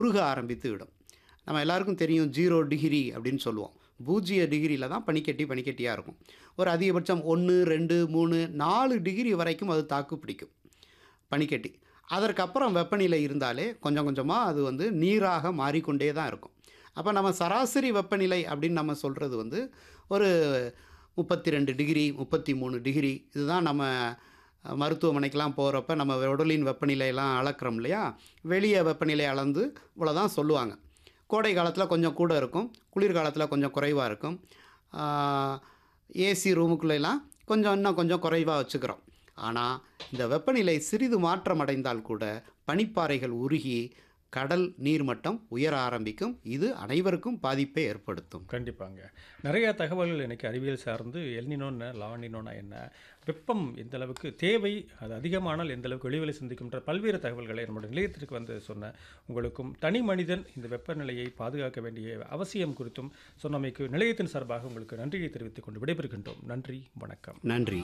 உருக ஆரம்பித்து விடும் நம்ம எல்லாருக்கும் தெரியும் ஜீரோ டிகிரி அப்படின்னு சொல்லுவோம் பூஜ்ஜிய டிகிரியில் தான் பனிக்கட்டி பனிக்கட்டியாக இருக்கும் ஒரு அதிகபட்சம் ஒன்று ரெண்டு மூணு நாலு டிகிரி வரைக்கும் அது தாக்கு பிடிக்கும் பனிக்கட்டி அதற்கப்புறம் வெப்பநிலை இருந்தாலே கொஞ்சம் கொஞ்சமாக அது வந்து நீராக மாறிக்கொண்டே தான் இருக்கும் அப்போ நம்ம சராசரி வெப்பநிலை அப்படின்னு நம்ம சொல்கிறது வந்து ஒரு முப்பத்தி ரெண்டு டிகிரி முப்பத்தி மூணு டிகிரி இதுதான் நம்ம அஹ், மருத்துவமனைக்கெலாம் போகிறப்ப நம்ம உடலின் வெப்பநிலையெல்லாம் அளக்குறோம் இல்லையா வெளியே வெப்பநிலை அளந்து இவ்வளோதான் சொல்லுவாங்க கோடை காலத்தில் கொஞ்சம் கூட இருக்கும் குளிர்காலத்தில் கொஞ்சம் குறைவாக இருக்கும் ஏசி ரூமுக்குள்ளெல்லாம் கொஞ்சம் இன்னும் கொஞ்சம் குறைவாக வச்சுக்கிறோம் ஆனால் இந்த வெப்பநிலை சிறிது மாற்றம் அடைந்தால் கூட பனிப்பாறைகள் உருகி கடல் நீர்மட்டம் உயர ஆரம்பிக்கும் இது அனைவருக்கும் பாதிப்பை ஏற்படுத்தும் கண்டிப்பாங்க நிறைய தகவல்கள் எனக்கு அறிவியல் சார்ந்து எல்னினோன்னு லாவணினோனா என்ன வெப்பம் எந்த அளவுக்கு தேவை அது அதிகமானால் எந்த அளவுக்கு வெளிவெளி சிந்திக்கும்ன்ற பல்வேறு தகவல்களை நம்முடைய நிலையத்திற்கு வந்து சொன்ன உங்களுக்கும் தனி மனிதன் இந்த வெப்பநிலையை பாதுகாக்க வேண்டிய அவசியம் குறித்தும் சொன்னமைக்கு நிலையத்தின் சார்பாக உங்களுக்கு நன்றியை தெரிவித்துக் கொண்டு விடைபெறுகின்றோம் நன்றி வணக்கம் நன்றி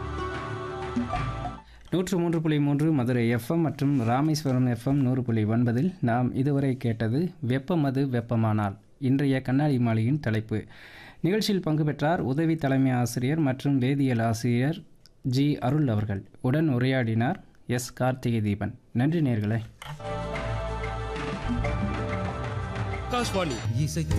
நூற்று மூன்று புள்ளி மூன்று மதுரை எஃப்எம் மற்றும் ராமேஸ்வரம் எஃப்எம் நூறு புள்ளி ஒன்பதில் நாம் இதுவரை கேட்டது வெப்பமது வெப்பமானால் இன்றைய கண்ணாடி மாளிகையின் தலைப்பு நிகழ்ச்சியில் பங்கு பெற்றார் உதவி தலைமை ஆசிரியர் மற்றும் வேதியியல் ஆசிரியர் ஜி அருள் அவர்கள் உடன் உரையாடினார் எஸ் கார்த்திகை தீபன் நன்றி நேர்களே ஆகாஷ்வாணி இசைத்து